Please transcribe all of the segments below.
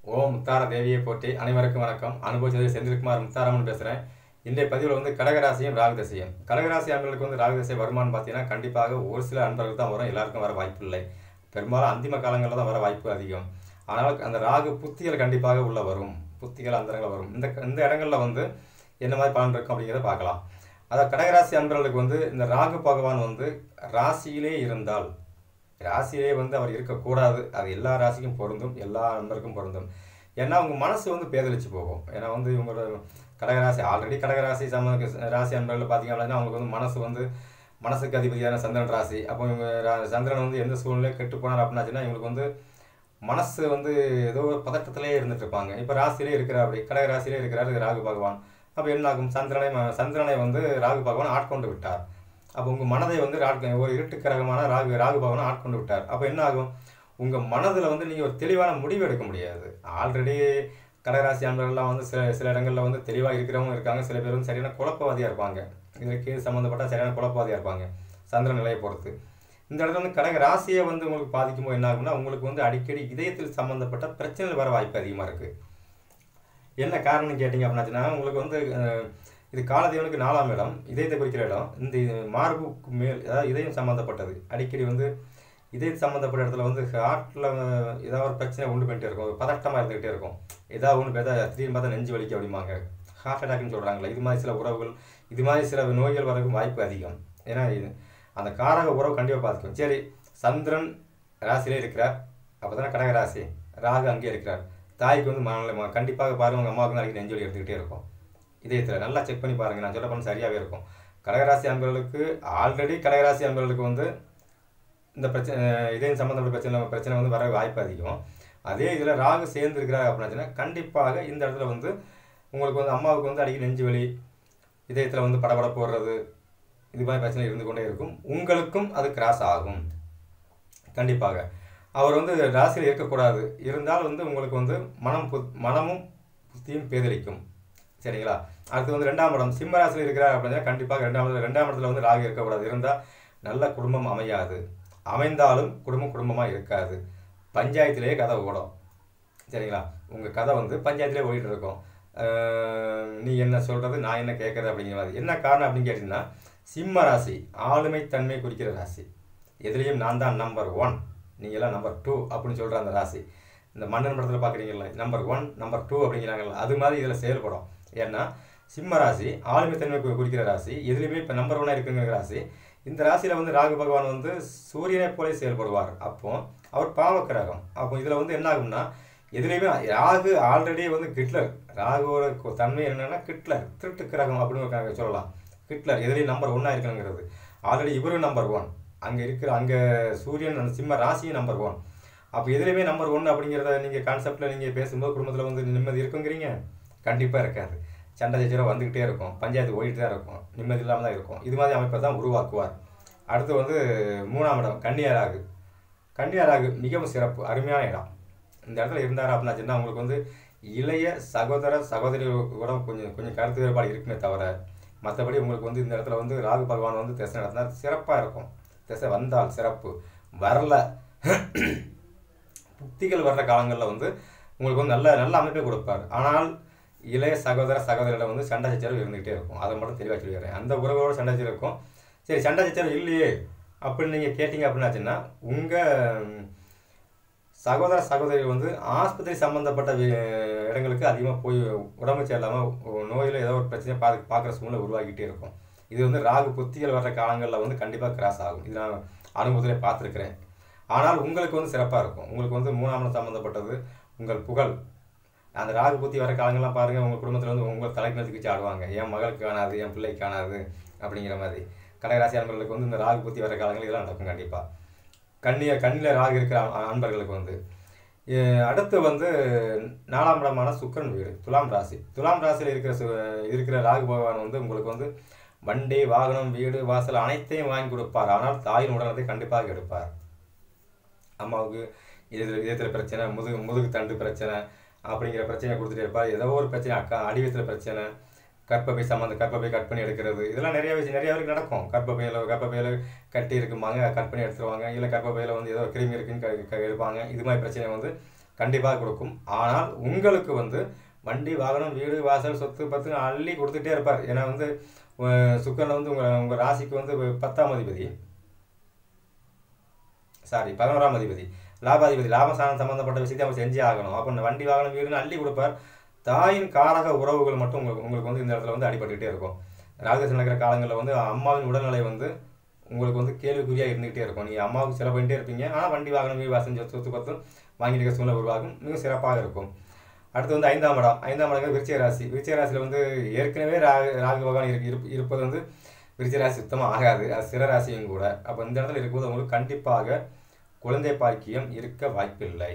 ஓம் முத்தார தேவியை போற்றி அனைவருக்கும் வணக்கம் அனுபவிச்சது செந்தில்குமார் முத்தாராமன் பேசுகிறேன் இன்றைய பதிவில் வந்து கடகராசியும் ராகுதசையும் கடகராசி அன்பர்களுக்கு வந்து ராகுதசை வருமானு பார்த்தீங்கன்னா கண்டிப்பாக ஒரு சில அன்பர்கள் தான் வரும் எல்லாருக்கும் வர வாய்ப்பு இல்லை பெரும்பாலும் அந்திம காலங்களில் தான் வர வாய்ப்பு அதிகம் ஆனால் அந்த ராகு புத்திகள் கண்டிப்பாக உள்ள வரும் புத்திகள் அந்தரங்கள் வரும் இந்த இந்த இடங்களில் வந்து என்ன மாதிரி பலன் இருக்கும் அப்படிங்கிறத பார்க்கலாம் அதாவது கடகராசி அன்பர்களுக்கு வந்து இந்த ராகு பகவான் வந்து ராசியிலே இருந்தால் ராசியிலே வந்து அவர் இருக்கக்கூடாது அது எல்லா ராசிக்கும் பொருந்தும் எல்லா நண்பருக்கும் பொருந்தும் ஏன்னா அவங்க மனசு வந்து பேதலிச்சு போகும் ஏன்னா வந்து இவங்களோட கடகராசி ஆல்ரெடி கடகராசி சம ராசி அன்பர்கள் பார்த்தீங்க அப்படின்னா அவங்களுக்கு வந்து மனசு வந்து மனசுக்கு அதிபதியான சந்திரன் ராசி அப்போ இவங்க ரா- சந்திரன் வந்து எந்த சூழ்நிலையும் கெட்டு போனார் அப்படின்னாச்சுன்னா இவங்களுக்கு வந்து மனசு வந்து ஏதோ ஒரு பதட்டத்திலே இருந்துட்டு இருப்பாங்க இப்போ ராசியிலே இருக்கிறார் அப்படி கடக ராசியிலே இருக்கிறார் ராகு பகவான் அப்போ என்ன ஆகும் சந்திரனை ம- சந்திரனை வந்து ராகு பகவான் ஆட்கொண்டு விட்டார் அப்போ உங்கள் மனதை வந்து ராகு- ஒரு இருட்டு கிரகமான ராகு ராகு பகவான் ஆட்கொண்டு விட்டார் அப்போ என்ன ஆகும் உங்கள் மனதில் வந்து நீங்கள் ஒரு தெளிவான முடிவு எடுக்க முடியாது ஆல்ரெடி கடகராசி அன்பர்கள்லாம் வந்து சில சில இடங்களில் வந்து தெளிவாக இருக்கிறவங்க இருக்காங்க சில பேர் வந்து சரியான குழப்பவாதியாக இருப்பாங்க இதற்கு சம்மந்தப்பட்ட சரியான குழப்பவாதியாக இருப்பாங்க சந்திர நிலையை பொறுத்து இந்த இடத்துல வந்து கடக ராசியை வந்து உங்களுக்கு பாதிக்கும்போது என்ன ஆகும்னா உங்களுக்கு வந்து அடிக்கடி இதயத்தில் சம்மந்தப்பட்ட பிரச்சனைகள் வர வாய்ப்பு அதிகமாக இருக்குது என்ன காரணம் கேட்டிங்க அப்படின்னாச்சுன்னா உங்களுக்கு வந்து அஹ், இது காலதேவனுக்கு நாலாம் இடம் இதயத்தை குறிக்கிற இடம் இந்த மார்புக்கு மேல் அதாவது இதயம் சம்மந்தப்பட்டது அடிக்கடி வந்து இதயம் சம்மந்தப்பட்ட இடத்துல வந்து ஹார்ட்டில் ஏதாவது ஒரு பிரச்சனை உண்டு பண்ணிட்டே இருக்கும் ஒரு பதட்டமாக இருந்துகிட்டே இருக்கும் ஏதாவது ஒன்று பார்த்தா திடீர்னு பார்த்தா நெஞ்சு வலிக்கு அப்படிம்பாங்க ஹார்ட் அட்டாக்னு சொல்கிறாங்களே இது மாதிரி சில உறவுகள் இது மாதிரி சில நோய்கள் வரதுக்கு வாய்ப்பு அதிகம் ஏன்னா இது அந்த காரக உறவு கண்டிப்பாக பார்த்துக்கும் சரி சந்திரன் ராசியிலே இருக்கிறார் அப்போ தானே கடக ராசி ராகு அங்கே இருக்கிறார் தாய்க்கு வந்து மனநிலை கண்டிப்பாக பாருங்க உங்கள் அம்மாவுக்கு நாளைக்கு நெஞ்சு வலி எடுத்துக்கிட்டே இருக்கும் இதயத்தில் நல்லா செக் பண்ணி பாருங்கள் நான் சொல்ல பண்ண சரியாகவே இருக்கும் கடகராசி அன்பர்களுக்கு ஆல்ரெடி கடகராசி அன்பர்களுக்கு வந்து இந்த பிரச்சனை இதயம் சம்மந்தப்பட்ட பிரச்சனை பிரச்சனை வந்து வர வாய்ப்பு அதிகம் அதே இதில் ராகு சேர்ந்துருக்கிறார் அப்படின்னாச்சுன்னா கண்டிப்பாக இந்த இடத்துல வந்து உங்களுக்கு வந்து அம்மாவுக்கு வந்து அடிக்கடி நெஞ்சு வலி இதயத்தில் வந்து படபட போடுறது இது மாதிரி பிரச்சனை இருந்து கொண்டே இருக்கும் உங்களுக்கும் அது கிராஸ் ஆகும் கண்டிப்பாக அவர் வந்து ராசியில் இருக்கக்கூடாது இருந்தால் வந்து உங்களுக்கு வந்து மனம் புத் மனமும் புத்தியும் பேதலிக்கும் சரிங்களா அடுத்து வந்து ரெண்டாம் இடம் சிம்ம ராசியில் இருக்கிறார் அப்படின்னா கண்டிப்பாக ரெண்டாம் இடத்துல ரெண்டாம் இடத்துல வந்து ராகு இருக்கக்கூடாது இருந்தால் நல்ல குடும்பம் அமையாது அமைந்தாலும் குடும்பம் குடும்பமாக இருக்காது பஞ்சாயத்திலேயே கதை ஓடும் சரிங்களா உங்கள் கதை வந்து பஞ்சாயத்திலே ஓடிட்டு இருக்கும் அஹ் நீ என்ன சொல்கிறது நான் என்ன கேட்குறது அப்படிங்கிற மாதிரி என்ன காரணம் அப்படின்னு கேட்டிங்கன்னா சிம்ம ராசி ஆளுமை தன்மை குறிக்கிற ராசி எதுலேயும் நான் தான் நம்பர் ஒன் நீங்களாம் நம்பர் டூ அப்படின்னு சொல்கிற அந்த ராசி இந்த மன்னன் படத்தில் பார்க்குறீங்களா நம்பர் ஒன் நம்பர் டூ அப்படிங்கிறாங்கல்ல அது மாதிரி இதில் செயல்படும் ஏன்னா சிம்ம ராசி ஆளுமை தன்மை குறி- குறிக்கிற ராசி எதுலேயுமே இப்போ நம்பர் ஒன்னாக இருக்குங்கிற ராசி இந்த ராசியில் வந்து ராகு பகவான் வந்து சூரியனை போல செயல்படுவார் அப்போ அவர் பாவக்கிரகம் அப்போ இதில் வந்து என்ன ஆகும்னா எதுலேயுமே ராகு ஆல்ரெடி வந்து கிட்லர் ராகுவோட கு- தன்மை என்னன்னா கிட்லர் திருட்டு கிரகம் அப்படின்னு ஒரு க- சொல்லலாம் கிட்லர் எதுலேயும் நம்பர் ஒன்னாக இருக்கணுங்கிறது ஆல்ரெடி இவரும் நம்பர் ஒன் அங்கே இருக்கிற அங்கே சூரியன் அந்த சிம்ம ராசியும் நம்பர் ஒன் அப்போ எதுலேயுமே நம்பர் ஒன் அப்படிங்கிறத நீங்கள் கான்செப்டில் நீங்கள் பேசும்போது குடும்பத்தில் வந்து நிம்மதி இருக்குங்கிறீங்க கண்டிப்பாக இருக்காது சண்டை சச்சரவு வந்துக்கிட்டே இருக்கும் பஞ்சாயத்து ஓடிட்டு தான் இருக்கும் நிம்மதி இல்லாமல் தான் இருக்கும் இது மாதிரி அமைப்பை தான் உருவாக்குவார் அடுத்து வந்து மூணாம் இடம் கன்னியாராகு கன்னியாராகு மிகவும் சிறப்பு அருமையான இடம் இந்த இடத்துல இருந்தார் அப்படின்னாச்சுன்னா உங்களுக்கு வந்து இளைய சகோதர சகோதரி கூட கொஞ்சம் கொஞ்சம் கருத்து வேறுபாடு இருக்குமே தவிர மற்றபடி உங்களுக்கு வந்து இந்த இடத்துல வந்து ராகு பகவான் வந்து திசை நடத்தினா சிறப்பாக இருக்கும் திசை வந்தால் சிறப்பு வரல புத்திகள் வர்ற காலங்களில் வந்து உங்களுக்கு வந்து நல்ல நல்ல அமைப்பை கொடுப்பார் ஆனால் இளைய சகோதர சகோதரியிடம் வந்து சண்டை சச்சரவு இருந்துகிட்டே இருக்கும் அதை மட்டும் தெளிவாக சொல்லிடுறேன் அந்த உறவோட சண்டை சச்சரவு இருக்கும் சரி சண்டை சச்சரவு இல்லையே அப்படின்னு நீங்கள் கேட்டிங்க அப்படின்னாச்சுன்னா உங்கள் சகோதர சகோதரி வந்து ஆஸ்பத்திரி சம்மந்தப்பட்ட வி- இடங்களுக்கு அதிகமாக போய் உடம்பு சரியில்லாமல் நோயில் ஏதோ ஒரு பிரச்சனை பார்த்து பார்க்குற சூழ்நிலை உருவாக்கிட்டே இருக்கும் இது வந்து ராகு புத்திகள் வர்ற காலங்களில் வந்து கண்டிப்பாக கிராஸ் ஆகும் இது நான் அனுபவத்திலே பார்த்துருக்கிறேன் ஆனால் உங்களுக்கு வந்து சிறப்பாக இருக்கும் உங்களுக்கு வந்து மூணாம் இடம் சம்மந்தப்பட்டது உங்கள் புகழ் அந்த ராகு புத்தி வர காலங்கள்லாம் பாருங்கள் உங்கள் குடும்பத்தில் வந்து உங்கள் தலைக்கு வச்சு ஆடுவாங்க என் மகளுக்கு காணாது என் பிள்ளைக்கு காணாது அப்படிங்கிற மாதிரி கடகராசி அன்பர்களுக்கு வந்து இந்த ராகு புத்தி வர காலங்கள் இதெல்லாம் நடக்கும் கண்டிப்பாக கண்ணிய கண்ணில் ராகு இருக்கிற அ- அன்பர்களுக்கு வந்து எ- அடுத்து வந்து நாலாம் இடமான சுக்கிரன் வீடு துலாம் ராசி துலாம் ராசியில் இருக்கிற சு இருக்கிற ராகு பகவான் வந்து உங்களுக்கு வந்து வண்டி வாகனம் வீடு வாசல் அனைத்தையும் வாங்கி கொடுப்பார் ஆனால் தாயின் உடனத்தை கண்டிப்பாக எடுப்பார் அம்மாவுக்கு இதில் இதயத்தில் பிரச்சனை முதுகு முதுகு தண்டு பிரச்சனை அப்படிங்கிற பிரச்சனையை கொடுத்துட்டே இருப்பார் ஏதோ ஒரு பிரச்சனை அக்கா அடிவயத்தில் பிரச்சனை கர்ப்பப்பை சம்மந்த கர்ப்பப்பை கட் பண்ணி எடுக்கிறது இதெல்லாம் நிறைய விஷயம் நிறைய பேருக்கு நடக்கும் கர்ப்பப்பையில் கர்ப்பப்பையில் கட்டி இருக்குமாங்க கட் பண்ணி எடுத்துருவாங்க இல்லை கர்ப்பப்பையில் வந்து ஏதோ கிருமி இருக்குன்னு க- க- எடுப்பாங்க இது மாதிரி பிரச்சனை வந்து கண்டிப்பாக கொடுக்கும் ஆனால் உங்களுக்கு வந்து வண்டி வாகனம் வீடு வாசல் சொத்து பத்து அள்ளி கொடுத்துட்டே இருப்பார் ஏன்னா வந்து அஹ், சுக்கிரன் வந்து உங்கள் உங்கள் ராசிக்கு வந்து பத்தாம் அதிபதி சாரி பதினோராம் அதிபதி லாபாதிபதி லாபசானம் சம்பந்தப்பட்ட விஷயத்தை அவர் செஞ்சே ஆகணும் அப்போ இந்த வண்டி வாகனம் வீடுன்னு அள்ளி கொடுப்பார் தாயின் காரக உறவுகள் மட்டும் உங்களுக்கு உங்களுக்கு வந்து இந்த இடத்துல வந்து அடிபட்டுக்கிட்டே இருக்கும் ராகதேசம் நடக்கிற காலங்களில் வந்து அம்மாவின் உடல்நிலை வந்து உங்களுக்கு வந்து கேள்விக்குறியாக இருந்துகிட்டே இருக்கும் நீங்கள் அம்மாவுக்கு செலவு பண்ணிட்டே இருப்பீங்க ஆனால் வண்டி வாகனம் வீடு வாசம் சொத்து சொத்து பத்தும் வாங்கிட்டு இருக்க சூழ்நிலை உருவாகும் மிக சிறப்பாக இருக்கும் அடுத்து வந்து ஐந்தாம் இடம் ஐந்தாம் இடம் விருச்சிக ராசி விருச்சிக ராசியில் வந்து ஏற்கனவே ராகு ராகு பகவான் இருக்கு இருப்ப- இருப்பது வந்து விருச்சிக ராசி சுத்தமாக ஆகாது அது சிற ராசியும் கூட அப்போ இந்த இடத்துல இருக்கும்போது உங்களுக்கு கண்டிப்பாக குழந்தை பாக்கியம் இருக்க வாய்ப்பில்லை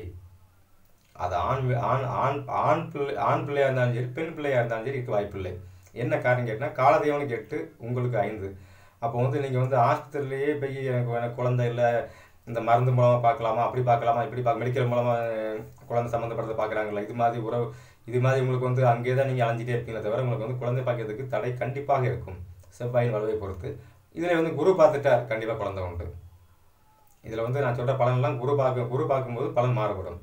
அது ஆண் வி- ஆண் ஆண் ஆண் பிள்ளை ஆண் பிள்ளையாக இருந்தாலும் சரி பெண் பிள்ளையாக இருந்தாலும் சரி இருக்க வாய்ப்பில்லை என்ன காரணம் கேட்டால் காலதேவனுக்கு எட்டு உங்களுக்கு ஐந்து அப்போ வந்து நீங்கள் வந்து ஆஸ்பத்திரியிலேயே போய் எனக்கு எனக்கு குழந்தை இல்லை இந்த மருந்து மூலமாக பார்க்கலாமா அப்படி பார்க்கலாமா இப்படி பார்க்க மெடிக்கல் மூலமாக குழந்தை சம்மந்தப்பட்டதை பார்க்குறாங்களா இது மாதிரி உறவு இது மாதிரி உங்களுக்கு வந்து அங்கேயே தான் நீங்கள் அலைஞ்சிட்டே இருப்பீங்களே தவிர உங்களுக்கு வந்து குழந்தை பாக்கியத்துக்கு தடை கண்டிப்பாக இருக்கும் செவ்வாயின் வலுவை பொறுத்து இதில் வந்து குரு பார்த்துட்டார் கண்டிப்பாக குழந்தை உண்டு இதில் வந்து நான் சொல்கிற பலன்லாம் குரு பார்க்க குரு பார்க்கும்போது பலன் மாறுபடும்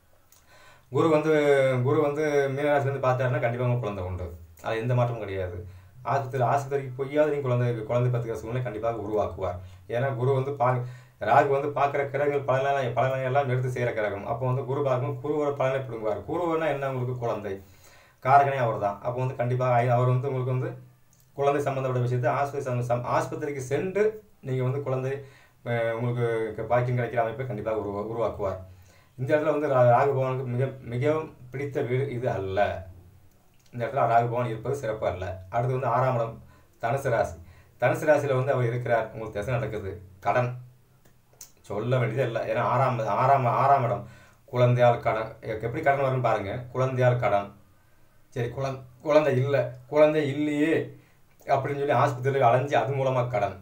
குரு வந்து குரு வந்து மீனராசிலேருந்து பார்த்தாருன்னா கண்டிப்பாக உங்களுக்கு குழந்தை உண்டு அது எந்த மாற்றமும் கிடையாது ஆஸ்பத்திரி ஆஸ்பத்திரிக்கு போயாவது நீங்கள் குழந்தை குழந்தை பத்துக்கிற சூழ்நிலை கண்டிப்பாக உருவாக்குவார் ஏன்னா குரு வந்து பா ராகு வந்து பார்க்குற கிரகங்கள் பலனெல்லாம் பலனை எல்லாம் எடுத்து செய்கிற கிரகம் அப்போ வந்து குரு பார்க்கும் குருவோட பலனை பிடுங்குவார் குருவனா என்ன உங்களுக்கு குழந்தை காரகனே அவர் தான் அப்போ வந்து கண்டிப்பாக ஐ- அவர் வந்து உங்களுக்கு வந்து குழந்தை சம்மந்தப்பட்ட விஷயத்தை ஆஸ்பத்திரி சம்ம- சம் ஆஸ்பத்திரிக்கு சென்று நீங்கள் வந்து குழந்தை அஹ், உங்களுக்கு பாக்கியம் கிடைக்கிற அமைப்பை கண்டிப்பாக உருவா உருவாக்குவார் இந்த இடத்துல வந்து ரா- ராகு பகவானுக்கு மிக மிகவும் பிடித்த வீடு இது அல்ல இந்த இடத்துல ராகு பகவான் இருப்பது சிறப்பு அல்ல அடுத்து வந்து ஆறாம் இடம் தனுசு ராசி தனுசு ராசியில் வந்து அவர் இருக்கிறார் உங்களுக்கு திசை நடக்குது கடன் சொல்ல வேண்டியதே இல்லை ஏன்னா ஆறாம் ஆறாம் ஆறாம் இடம் குழந்தையால் கடன் எ- எப்படி கடன் வரும்னு பாருங்க குழந்தையால் கடன் சரி குழந்தை குழந்தை இல்லை குழந்தை இல்லையே அப்படின்னு சொல்லி ஆஸ்பத்திரியில் அலைஞ்சு அது மூலமாக கடன்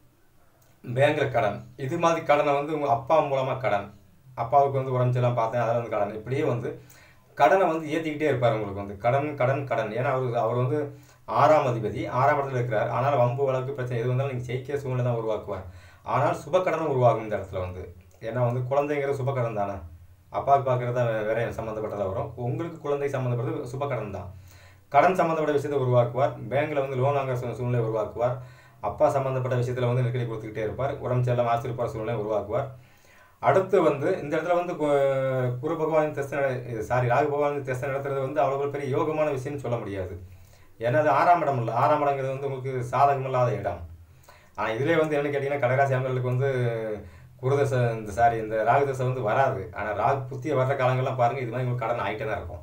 பேங்கில் கடன் இது மாதிரி கடனை வந்து உங்கள் அப்பா மூலமாக கடன் அப்பாவுக்கு வந்து உடம்பு சரியில்லாம பார்த்தேன் அதில் வந்து கடன் இப்படியே வந்து கடனை வந்து ஏற்றிக்கிட்டே இருப்பார் உங்களுக்கு வந்து கடன் கடன் கடன் ஏன்னா அவர் அவர் வந்து ஆறாம் அதிபதி ஆறாம் இடத்துல இருக்கிறார் ஆனால் வம்பு வழக்கு பிரச்சனை எது வந்தாலும் நீங்கள் ஜெயிக்கிற சூழ்நிலை தான் உருவாக்குவார் ஆனால் சுப கடனும் உருவாகும் இந்த இடத்துல வந்து ஏன்னா வந்து குழந்தைங்கிறது சுப கடன் தானே அப்பாவுக்கு பார்க்குறதா வேற சம்மந்தப்பட்டதாக வரும் உங்களுக்கு குழந்தை சம்மந்தப்பட்டது சுப கடன் தான் கடன் சம்மந்தப்பட்ட விஷயத்தை உருவாக்குவார் பேங்க்ல வந்து லோன் வாங்குற சூ- சூழ்நிலை உருவாக்குவார் அப்பா சம்மந்தப்பட்ட விஷயத்தில் வந்து நெருக்கடி கொடுத்துக்கிட்டே இருப்பார் உடம்பு சரியில்லாம ஆஸ்பத்திரி போகிற சூழ்நிலை உருவாக்குவார் அடுத்து வந்து இந்த இடத்துல வந்து கு- குரு பகவான் தெஸ்த சாரி ராகு பகவான் தெஸ்த நடத்துறது வந்து அவ்வளோ பெரிய யோகமான விஷயம்னு சொல்ல முடியாது ஏன்னா அது ஆறாம் இடம் இல்லை ஆறாம் இடங்கிறது வந்து உங்களுக்கு சாதகமில்லாத இடம் ஆனால் இதிலே வந்து என்ன கேட்டிங்கன்னா கடகராசி அன்பர்களுக்கு வந்து குருதசை இந்த சாரி இந்த ராகு தசை வந்து வராது ஆனால் ராகு புத்திய வர்ற காலங்கள்லாம் பாருங்கள் இது மாதிரி உங்களுக்கு கடன் ஆகிட்டே தான் இருக்கும்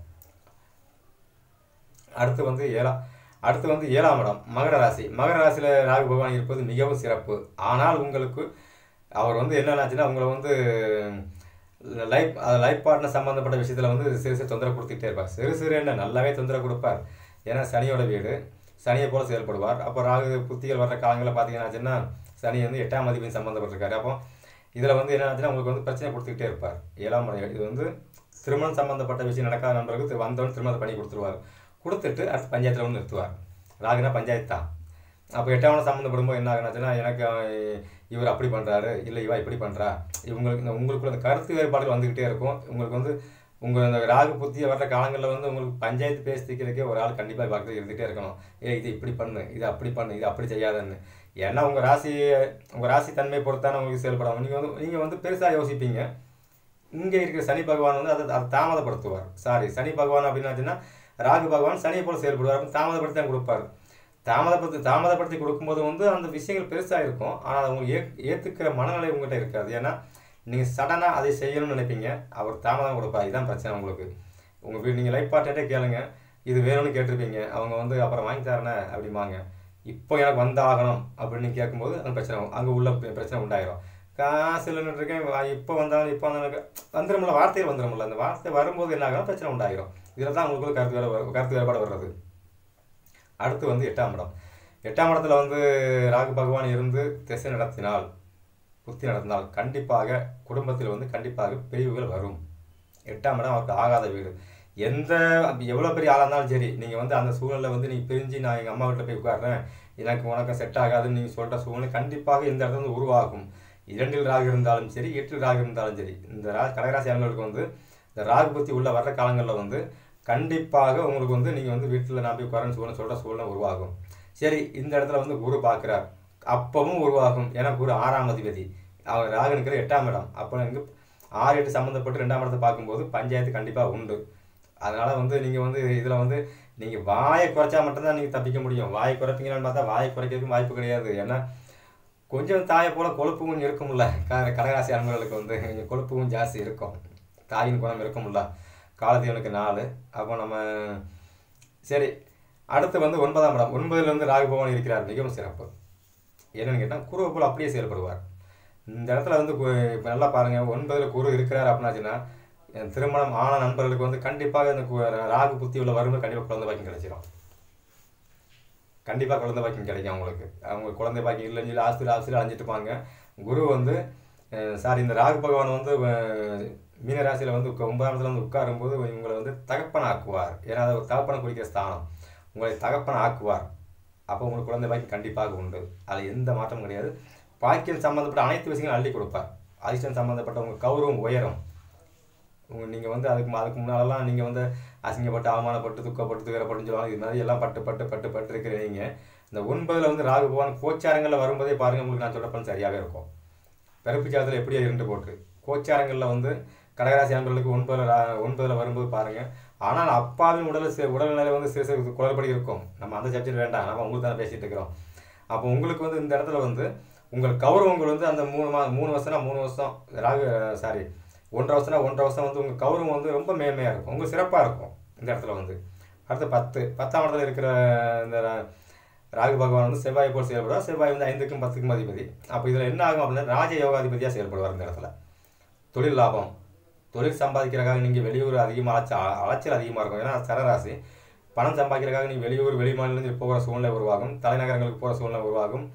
அடுத்து வந்து ஏழாம் அடுத்து வந்து ஏழாம் இடம் மகர ராசி மகர ராசியில் ராகு பகவான் இருப்பது மிகவும் சிறப்பு ஆனால் உங்களுக்கு அவர் வந்து என்னென்னாச்சுன்னா உங்களை வந்து லைஃப் லைஃப் பார்ட்னர் சம்மந்தப்பட்ட விஷயத்தில் வந்து சிறு சிறு தொந்தரவு கொடுத்துக்கிட்டே இருப்பார் சிறு சிறு என்ன நல்லாவே தொந்தரவு கொடுப்பார் ஏன்னா சனியோட வீடு சனியை போல செயல்படுவார் அப்போ ராகு புத்திகள் வர்ற காலங்களில் பார்த்தீங்கன்னாச்சுன்னா சனி வந்து எட்டாம் அதிபதி சம்மந்தப்பட்டிருக்காரு அப்போ இதில் வந்து என்னாச்சுன்னா உங்களுக்கு வந்து பிரச்சனை கொடுத்துக்கிட்டே இருப்பார் ஏழாம் இடம் இது வந்து திருமணம் சம்மந்தப்பட்ட விஷயம் நடக்காத நண்பர்களுக்கு வந்தவன் திருமணத்தை பண்ணி கொடுத்துருவார் கொடுத்துட்டு அடுத்து பஞ்சாயத்தில் வந்து நிறுத்துவார் ராகுனா பஞ்சாயத்து தான் அப்போ எட்டாவன சம்மந்தப்படும்போது என்ன ஆகுனாச்சுன்னா எனக்கு அஹ், இவர் அப்படி பண்ணுறாரு இல்லை இவா இப்படி பண்ணுறா இவங்களுக்கு இந்த உங்களுக்குள்ள அந்த கருத்து வேறுபாடுகள் வந்துக்கிட்டே இருக்கும் உங்களுக்கு வந்து உங்கள் இந்த ராகு புத்திய வர்ற காலங்களில் வந்து உங்களுக்கு பஞ்சாயத்து பேசி தீர்க்கிறதுக்கே ஒரு ஆள் கண்டிப்பாக பக்கத்தில் இருந்துகிட்டே இருக்கணும் ஏ இது இப்படி பண்ணு இது அப்படி பண்ணு இது அப்படி செய்யாதன்னு ஏன்னா உங்கள் ராசி உங்கள் ராசி தன்மை பொறுத்தான உங்களுக்கு செயல்படும் நீங்கள் வந்து நீங்கள் வந்து பெருசாக யோசிப்பீங்க இங்கே இருக்கிற சனி பகவான் வந்து அதை அதை தாமதப்படுத்துவார் சாரி சனி பகவான் அப்படின்னாச்சுன்னா ராகு பகவான் சனியை போல செயல்படுவார் அப்ப தாமதப்படுத்தி தான் கொடுப்பார் தாமதப்படுத்தி தாமதப்படுத்தி கொடுக்கும்போது வந்து அந்த விஷயங்கள் பெருசாக இருக்கும் ஆனால் அதை உங்களுக்கு ஏ ஏற்றுக்கிற மனநிலை உங்கள்கிட்ட இருக்காது ஏன்னா நீங்கள் சடனாக அதை செய்யணும்னு நினைப்பீங்க அவர் தாமதம் கொடுப்பார் இதுதான் பிரச்சனை உங்களுக்கு உங்கள் வீடு நீங்கள் லைஃப் பார்ட்னரே கேளுங்க இது வேணும்னு கேட்டிருப்பீங்க அவங்க வந்து அப்புறம் வாங்கி தரேனே அப்படிம்பாங்க இப்போ எனக்கு வந்தாகணும் அப்படின்னு கேட்கும்போது அந்த பிரச்சனை அங்கே உள்ள பிர- பிரச்சனை உண்டாயிரும் காசு இல்லைன்னு இருக்கேன் வா- இப்போ வந்தாலும் இப்போ வந்தாலும் வந்துடும்ல வார்த்தையில் வந்துடும்ல அந்த வார்த்தை வரும்போது என்ன ஆகும் பிரச்சனை உண்டாயிரும் இதில் தான் உங்களுக்கு கருத்து வேறு கருத்து வேறுபாடு வர்றது அடுத்து வந்து எட்டாம் இடம் எட்டாம் இடத்துல வந்து ராகு பகவான் இருந்து திசை நடத்தினால் புத்தி நடத்தினால் கண்டிப்பாக குடும்பத்தில் வந்து கண்டிப்பாக பிரிவுகள் வரும் எட்டாம் இடம் அவருக்கு ஆகாத வீடு எந்த எவ்வளோ பெரிய ஆளாக இருந்தாலும் சரி நீங்கள் வந்து அந்த சூழலில் வந்து நீங்கள் பிரிஞ்சு நான் எங்கள் அம்மா வீட்டில் போய் உட்கார்றேன் எனக்கு உனக்கு செட் ஆகாதுன்னு நீங்கள் சொல்கிற சூழ்நிலை கண்டிப்பாக இந்த இடத்துல வந்து உருவாகும் இரண்டில் ராகு இருந்தாலும் சரி எட்டில் ராகு இருந்தாலும் சரி இந்த ரா கடகராசி அன்பர்களுக்கு வந்து இந்த ராகு புத்தி உள்ள வர்ற காலங்களில் வந்து கண்டிப்பாக உங்களுக்கு வந்து நீங்கள் வந்து வீட்டில் நான் போய் குறைன்னு சூழ்நிலை சொல்கிற சூழ்நிலை உருவாகும் சரி இந்த இடத்துல வந்து குரு பார்க்குறார் அப்பவும் உருவாகும் ஏன்னா குரு ஆறாம் அதிபதி அவர் ராகனுக்கிற எட்டாம் இடம் அப்போ இங்கே ஆறு எட்டு சம்மந்தப்பட்டு ரெண்டாம் இடத்தை பார்க்கும்போது பஞ்சாயத்து கண்டிப்பாக உண்டு அதனால் வந்து நீங்கள் வந்து இதில் வந்து நீங்கள் வாயை குறைச்சா மட்டும்தான் நீங்கள் தப்பிக்க முடியும் வாயை குறைப்பீங்களான்னு பார்த்தா வாயை குறைக்கிறதுக்கும் வாய்ப்பு கிடையாது ஏன்னா கொஞ்சம் தாயை போல் கொழுப்பும் இருக்கும்ல க கடகராசி அன்பர்களுக்கு வந்து கொஞ்சம் கொழுப்பும் ஜாஸ்தி இருக்கும் தாயின் குணம் இருக்கும்ல காலத்தீவனுக்கு நாலு அப்போ நம்ம சரி அடுத்து வந்து ஒன்பதாம் இடம் ஒன்பதுல வந்து ராகு பகவான் இருக்கிறார் மிகவும் சிறப்பு என்னன்னு கேட்டால் குருவை போல் அப்படியே செயல்படுவார் இந்த இடத்துல வந்து கு- இப்ப நல்லா பாருங்க ஒன்பதுல குரு இருக்கிறார் அப்படின்னாச்சுன்னா என் திருமணம் ஆன நண்பர்களுக்கு வந்து கண்டிப்பாக இந்த கு- ராகு புத்தி உள்ள வரும்போது கண்டிப்பாக குழந்தை பாக்கியம் கிடைச்சிடும் கண்டிப்பாக குழந்தை பாக்கியம் கிடைக்கும் அவங்களுக்கு அவங்க குழந்தை பாக்கியம் இல்லைன்னு சொல்லி ஆஸ்திரி ஆஸ்திரி அலைஞ்சிட்டு இருப்பாங்க குரு வந்து சாரி இந்த ராகு பகவான் வந்து அஹ், மீன ராசியில் வந்து உக்க- ஒன்பதாம் இடத்துல வந்து உட்காரும்போது உங்களை வந்து தகப்பன் ஆக்குவார் ஏன்னா அது ஒரு தகப்பனை குறிக்கிற ஸ்தானம் உங்களை தகப்பன் ஆக்குவார் அப்போ உங்களுக்கு குழந்தை பாக்கியம் கண்டிப்பாக உண்டு அதில் எந்த மாற்றமும் கிடையாது பாக்கியம் சம்மந்தப்பட்ட அனைத்து விஷயங்களும் அள்ளி கொடுப்பார் அதிர்ஷ்டம் சம்மந்தப்பட்ட உங்கள் கௌரவம் உயரும் உங்க நீங்கள் வந்து அதுக்கு மு- அதுக்கு முன்னாலெல்லாம் நீங்கள் வந்து அசிங்கப்பட்டு அவமானப்பட்டு துக்கப்பட்டு துயரப்பட்டுன்னு சொல்லுவாங்க இது மாதிரி எல்லாம் பட்டு பட்டு பட்டு பட்டு இருக்கிற நீங்கள் இந்த ஒன்பதில் வந்து ராகு பகவான் கோச்சாரங்களில் வரும்போதே பாருங்கள் உங்களுக்கு நான் சொல்கிறப்ப சரியாகவே இருக்கும் பிறப்பு ஜாதத்தில் எப்படியோ இரண்டு போட்டு கோச்சாரங்களில் வந்து கடகராசி அன்பர்களுக்கு ஒன்பதில் ரா- ஒன்பதில் வரும்போது பாருங்கள் ஆனால் அப்பாவின் உடல் சி- உடல்நிலை வந்து சிறு சிறு குளறுபடி இருக்கும் நம்ம அந்த சப்ஜெக்ட் வேண்டாம் நம்ம உங்களுக்கு தானே பேசிகிட்டு இருக்கிறோம் அப்போ உங்களுக்கு வந்து இந்த இடத்துல வந்து உங்கள் கௌரவங்கள் வந்து அந்த மூணு மா மூணு வருஷம்னா மூணு வருஷம் ராகு சாரி ஒன்றரை வருஷம்னா ஒன்றரை வருஷம் வந்து உங்கள் கௌரவம் வந்து ரொம்ப மேன்மையாக இருக்கும் உங்களுக்கு சிறப்பாக இருக்கும் இந்த இடத்துல வந்து அடுத்து பத்து பத்தாம் இடத்துல இருக்கிற இந்த ரா- ராகு பகவான் வந்து செவ்வாய் போல் செயல்படுவார் செவ்வாய் வந்து ஐந்துக்கும் பத்துக்கும் அதிபதி அப்போ இதில் என்ன ஆகும் அப்படின்னா ராஜ யோகாதிபதியாக செயல்படுவார் இந்த இடத்துல தொழில் லாபம் தொழில் சம்பாதிக்கிறக்காக நீங்கள் வெளியூர் அதிகமாக அலைச்ச அலைச்சல் அதிகமாக இருக்கும் ஏன்னா சரராசி பணம் சம்பாதிக்கிறக்காக நீங்கள் வெளியூர் வெளி மாநிலத்தில் போகிற சூழ்நிலை உருவாகும் தலைநகரங்களுக்கு போகிற சூழ்நிலை உருவாகும்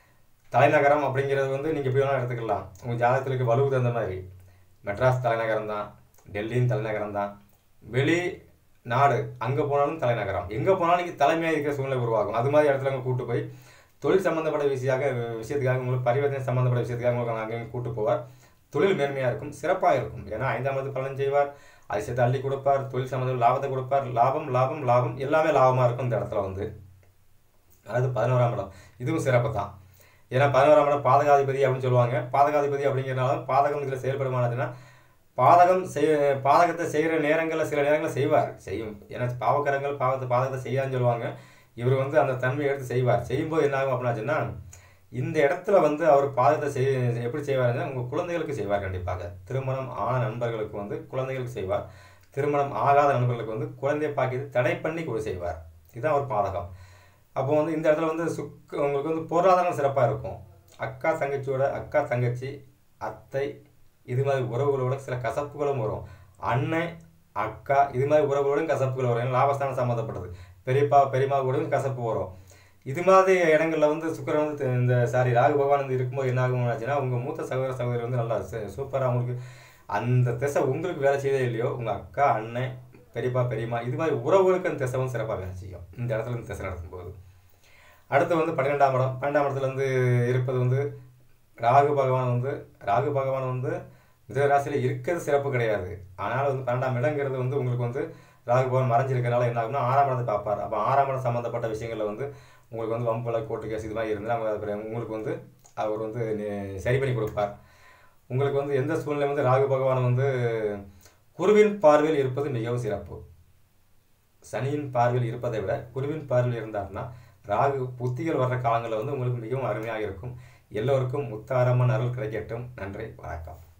தலைநகரம் அப்படிங்கிறது வந்து நீங்கள் எப்படி வேணாலும் எடுத்துக்கலாம் உங்கள் ஜாதகத்திற்கு வலுவு தகுந்த மாதிரி மெட்ராஸ் தலைநகரம் தான் டெல்லியும் தலைநகரம் தான் வெளி நாடு அங்கே போனாலும் தலைநகரம் எங்கே போனாலும் நீங்கள் தலைமையாக இருக்கிற சூழ்நிலை உருவாகும் அது மாதிரி இடத்துல அங்கே கூட்டு போய் தொழில் சம்மந்தப்பட்ட விஷயமாக விஷயத்துக்காக உங்களுக்கு பரிவர்த்தனை சம்மந்தப்பட்ட விஷயத்துக்காக உங்களுக்கு அங்கே கூட்டு போவார் தொழில் மேன்மையாக இருக்கும் சிறப்பாக இருக்கும் ஏன்னா ஐந்தாம் இடத்து பலன் செய்வார் அதிசயத்தை அள்ளி கொடுப்பார் தொழில் சம்மந்த லாபத்தை கொடுப்பார் லாபம் லாபம் லாபம் எல்லாமே லாபமாக இருக்கும் இந்த இடத்துல வந்து அதாவது பதினோராம் இடம் இதுவும் சிறப்பு தான் ஏன்னா பதினோராம் இடம் பாதகாதிபதி அப்படின்னு சொல்லுவாங்க பாதகாதிபதி அப்படிங்கிறனால பாதகம் இதில் செயல்படுமானதுன்னா பாதகம் செய் பாதகத்தை செய்கிற நேரங்களில் சில நேரங்களில் செய்வார் செய்யும் ஏன்னா பாவக்கரங்கள் பாவத்தை பாதகத்தை செய்யான்னு சொல்லுவாங்க இவர் வந்து அந்த தன்மையை எடுத்து செய்வார் செய்யும்போது என்ன ஆகும் அப்படின்னாச்சுன்னா இந்த இடத்துல வந்து அவர் பாதகத்தை செய் எப்படி செய்வாருன்னா உங்கள் குழந்தைகளுக்கு செய்வார் கண்டிப்பாக திருமணம் ஆன நண்பர்களுக்கு வந்து குழந்தைகளுக்கு செய்வார் திருமணம் ஆகாத நண்பர்களுக்கு வந்து குழந்தை பாக்கியத்தை தடை பண்ணி கூட செய்வார் இதுதான் ஒரு பாதகம் அப்போ வந்து இந்த இடத்துல வந்து சுக் உங்களுக்கு வந்து பொருளாதாரம் சிறப்பாக இருக்கும் அக்கா தங்கச்சியோட அக்கா தங்கச்சி அத்தை இது மாதிரி உறவுகளோட சில கசப்புகளும் வரும் அண்ணன் அக்கா இது மாதிரி உறவுகளோடும் கசப்புகள் வரும் ஏன்னா லாபஸ்தானம் சம்மந்தப்பட்டது பெரியப்பா பெரியம்மா கூடயும் கசப்பு வரும் இது மாதிரி இடங்கள்ல வந்து சுக்கரன் வந்து த- இந்த சாரி ராகு பகவான் வந்து இருக்கும்போது என்ன ஆகும் ஆச்சுன்னா உங்கள் மூத்த சகோதர சகோதரி வந்து நல்லா சூப்பராக உங்களுக்கு அந்த திசை உங்களுக்கு வேலை செய்தே இல்லையோ உங்கள் அக்கா அண்ணன் பெரியப்பா பெரியம்மா இது மாதிரி உறவுகளுக்கு அந்த திசை வந்து சிறப்பாக வேலை செய்யும் இந்த இடத்துல இந்த திசை நடக்கும்போது அடுத்து வந்து பன்னிரெண்டாம் இடம் பன்னெண்டாம் இடத்துல வந்து இருப்பது வந்து ராகு பகவான் வந்து ராகு பகவான் வந்து மிதன ராசியில் இருக்கிறது சிறப்பு கிடையாது ஆனால் வந்து பன்னெண்டாம் இடங்கிறது வந்து உங்களுக்கு வந்து ராகு பகவான் மறைஞ்சிருக்கனால என்ன ஆகும்னா ஆறாம் இடத்தை பார்ப்பார் அப்போ ஆறாம் இடம் சம்மந்தப்பட்ட விஷயங்களில் வந்து உங்களுக்கு வந்து வம்புல கோர்ட்டு கேஸ் இது மாதிரி இருந்தால் அவங்க அப்புறம் உங்களுக்கு வந்து அவர் வந்து நி- சரி பண்ணி கொடுப்பார் உங்களுக்கு வந்து எந்த சூழ்நிலை வந்து ராகு பகவான் வந்து குருவின் பார்வையில் இருப்பது மிகவும் சிறப்பு சனியின் பார்வையில் இருப்பதை விட குருவின் பார்வையில் இருந்தார்னா ராகு புத்திகள் வர்ற காலங்களில் வந்து உங்களுக்கு மிகவும் அருமையாக இருக்கும் எல்லோருக்கும் முத்தாரமான அருள் கிடைக்கட்டும் நன்றி வணக்கம்